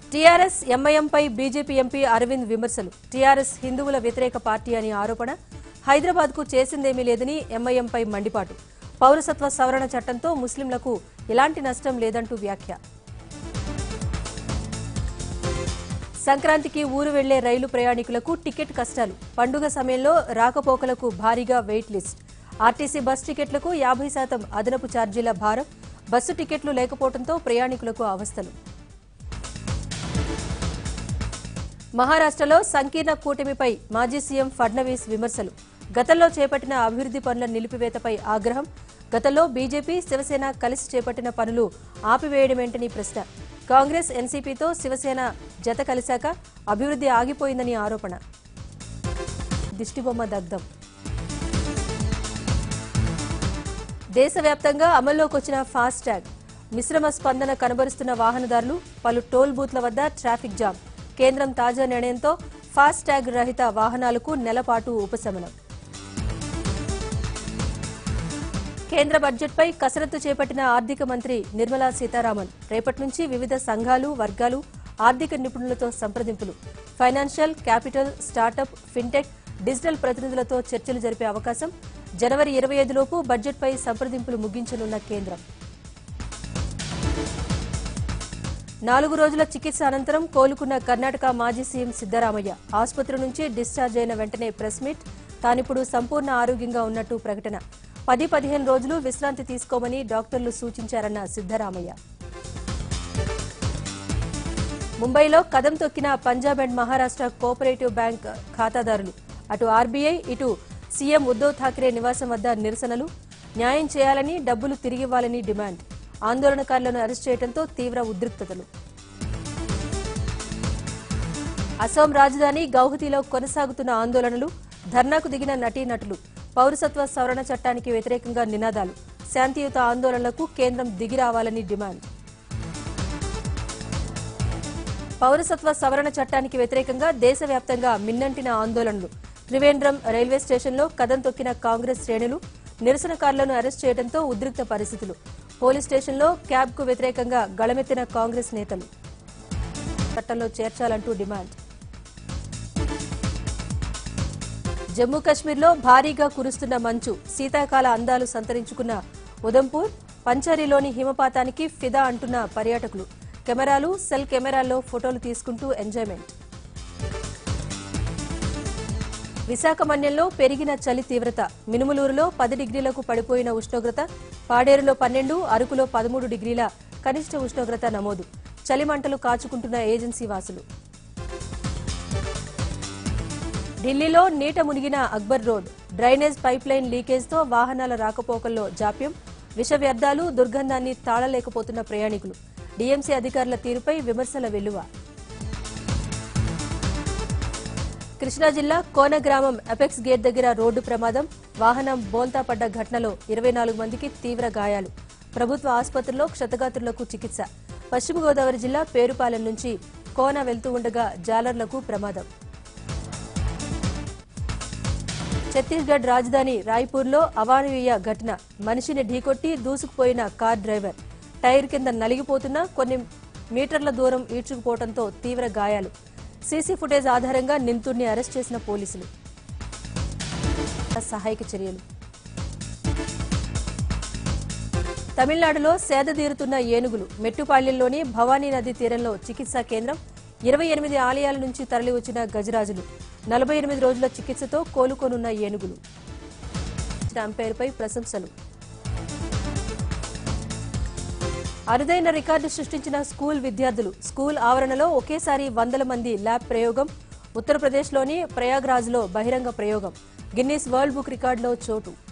TRS ఎంఐఎంపై BJP MP Arvind విమర్శలు TRS హిందువుల వ్యతిరేక పార్టీ అని ఆరోపణ హైదరాబాద్కు చేసిందేమీ లేదని ఎంఐఎంపై మండిపాటు పౌరసత్వ సవరణ చట్టంతో ముస్లింలకు ఎలాంటి నష్టం లేదంటూ వ్యాఖ్య సంక్రాంతికి ఊరు వెళ్లే రైలు ప్రయాణికులకు టికెట్ కష్టాలు పండుగ సమయంలో రాకపోకలకు భారీగా వెయిట్ లిస్ట్ ఆర్టీసీ బస్ టికెట్లకు యాభై శాతం అదనపు ఛార్జీల భారం బస్సు టికెట్లు లేకపోవడంతో ప్రయాణికులకు అవస్థలు మహారాష్ట్రలో సంకీర్ణ కూటమిపై మాజీ సీఎం ఫడ్నవీస్ విమర్శలు గతంలో చేపట్టిన అభివృద్ధి పనుల నిలిపివేతపై ఆగ్రహం గతంలో బీజేపీ శివసేన కలిసి చేపట్టిన పనులు ఆపివేయడమేంటని ప్రశ్న కాంగ్రెస్ ఎన్సీపీతో శివసేన జత కలిశాక అభివృద్ధి ఆగిపోయిందని ఆరోపణ దిష్టిబొమ్మ దగ్ధం దేశవ్యాప్తంగా అమల్లోకి వచ్చిన ఫాస్ట్ ట్యాగ్ మిశ్రమ స్పందన కనబరుస్తున్న వాహనదారులు పలు టోల్ బూత్ల వద్ద ట్రాఫిక్ జామ్ కేంద్రం తాజా నిర్ణయంతో ఫాస్ట్ ట్యాగ్ రహిత వాహనాలకు నెలపాటు ఉపశమనం కేంద్ర బడ్జెట్పై కసరత్తు చేపట్టిన ఆర్థిక మంత్రి నిర్మలా సీతారామన్ రేపటి నుంచి వివిధ సంఘాలు వర్గాలు ఆర్థిక నిపుణులతో సంప్రదింపులు financial capital startup fintech digital ప్రతినిధులతో చర్చలు జరిపే అవకాశం జనవరి ఇరవై ఐదులోపు బడ్జెట్పై సంప్రదింపులు ముగించనున్న కేంద్రం నాలుగు రోజుల చికిత్స అనంతరం కోలుకున్న కర్ణాటక మాజీ సీఎం సిద్దరామయ్య ఆసుపత్రి నుంచి డిశ్చార్జ్ అయిన వెంటనే ప్రెస్ మీట్ తానిప్పుడు సంపూర్ణ ఆరోగ్యంగా ఉన్నట్టు ప్రకటన పది పదిహేను రోజులు విశ్రాంతి తీసుకోమని డాక్టర్లు సూచించారన్న సిద్దరామయ్య ముంబైలో కదం తొక్కిన Punjab and Maharashtra cooperative bank ఖాతాదారులు అటు ఆర్బీఐ ఇటు సీఎం ఉద్దవ్ ఠాక్రే నివాసం వద్ద నిరసనలు న్యాయం చేయాలని డబ్బులు తిరిగివ్వాలని డిమాండ్ ఆందోళనకారులను అరెస్ట్ చేయడంతో తీవ్ర ఉద్రిక్తతలు అసోం రాజధాని గౌహతిలో కొనసాగుతున్న ఆందోళనలు ధర్నాకు దిగిన నటీనటులు పౌరసత్వ సవరణ చట్టానికి వ్యతిరేకంగా నినాదాలు శాంతియుత ఆందోళనలకు కేంద్రం దిగిరావాలని డిమాండ్ పౌరసత్వ సవరణ చట్టానికి వ్యతిరేకంగా దేశవ్యాప్తంగా మిన్నంటిన ఆందోళనలు త్రివేంద్రం రైల్వే స్టేషన్లో కదం తొక్కిన కాంగ్రెస్ శ్రేణులు నిరసనకారులను అరెస్ట్ చేయడంతో ఉద్రిక్త పరిస్థితులు పోలీస్ స్టేషన్లో క్యాబ్ కు వ్యతిరేకంగా గళమెత్తిన కాంగ్రెస్ నేతలు చట్టంలో చేర్చాలంటూ డిమాండ్ జమ్మూ కశ్మీర్లో భారీగా కురుస్తున్న మంచు శీతాకాల అందాలు సంతరించుకున్న ఉదంపూర్ పంచరిలోని హిమపాతానికి ఫిదా అంటున్న పర్యాటకులు కెమెరాలు సెల్ కెమెరాల్లో ఫోటోలు తీసుకుంటూ ఎంజాయ్మెంట్ విశాఖ మన్యంలో పెరిగిన చలి తీవ్రత మినుములూరులో పది డిగ్రీలకు పడిపోయిన ఉష్ణోగ్రత పాడేరులో పన్నెండు అరకులో పదమూడు డిగ్రీల కనిష్ట ఉష్ణోగ్రత నమోదు చలిమంటలు కాచుకుంటున్న ఏజెన్సీ వాసులు ఢిల్లీలో నీట మునిగిన Akbar road drainage pipeline లీకేజ్తో వాహనాల రాకపోకల్లో జాప్యం విష వ్యర్థాలు దుర్గంధాన్ని తాళలేకపోతున్న ప్రయాణికులు డీఎంసీ అధికారుల తీరుపై విమర్శల వెల్లువ కృష్ణా జిల్లా కోన గ్రామం అపెక్స్ గేట్ దగ్గర రోడ్డు ప్రమాదం వాహనం బోల్తా పడ్డ ఘటనలో ఇరవై నాలుగు మందికి తీవ్ర గాయాలు ప్రభుత్వ ఆసుపత్రిలో క్షతగాత్రులకు చికిత్స పశ్చిమ గోదావరి జిల్లా పేరుపాలెం నుంచి కోన వెళ్తూ ఉండగా జాలర్లకు ప్రమాదం ఛత్తీస్గఢ్ రాజధాని రాయ్పూర్లో అవానవీయ ఘటన మనిషిని ఢీకొట్టి దూసుకుపోయిన కార్ డ్రైవర్ టైర్ కింద నలిగిపోతున్నా కొన్ని మీటర్ల దూరం ఈడ్చుకుపోవడంతో తీవ్ర గాయాలు సీసీ ఫుటేజ్ ఆధారంగా నిందితుడిని అరెస్ట్ చేసిన పోలీసులు సహాయక చర్యలు తమిళనాడులో సేదతీరుతున్న ఏనుగులు మెట్టుపాళ్యంలోని భవానీ నది తీరంలో చికిత్సా కేంద్రం ఇరవై ఎనిమిది ఆలయాల నుంచి తరలివచ్చిన గజరాజులు నలభై ఎనిమిది రోజుల చికిత్సతో కోలుకోనున్న ఏనుగులు అంపైర్పై ప్రశంసలు అరుదైన రికార్డు సృష్టించిన స్కూల్ విద్యార్థులు స్కూల్ ఆవరణలో ఒకేసారి వందల మంది ల్యాబ్ ప్రయోగం ఉత్తరప్రదేశ్లోని ప్రయాగ్రాజ్లో బహిరంగ ప్రయోగం గిన్నీస్ వరల్డ్ బుక్ రికార్డులో చోటు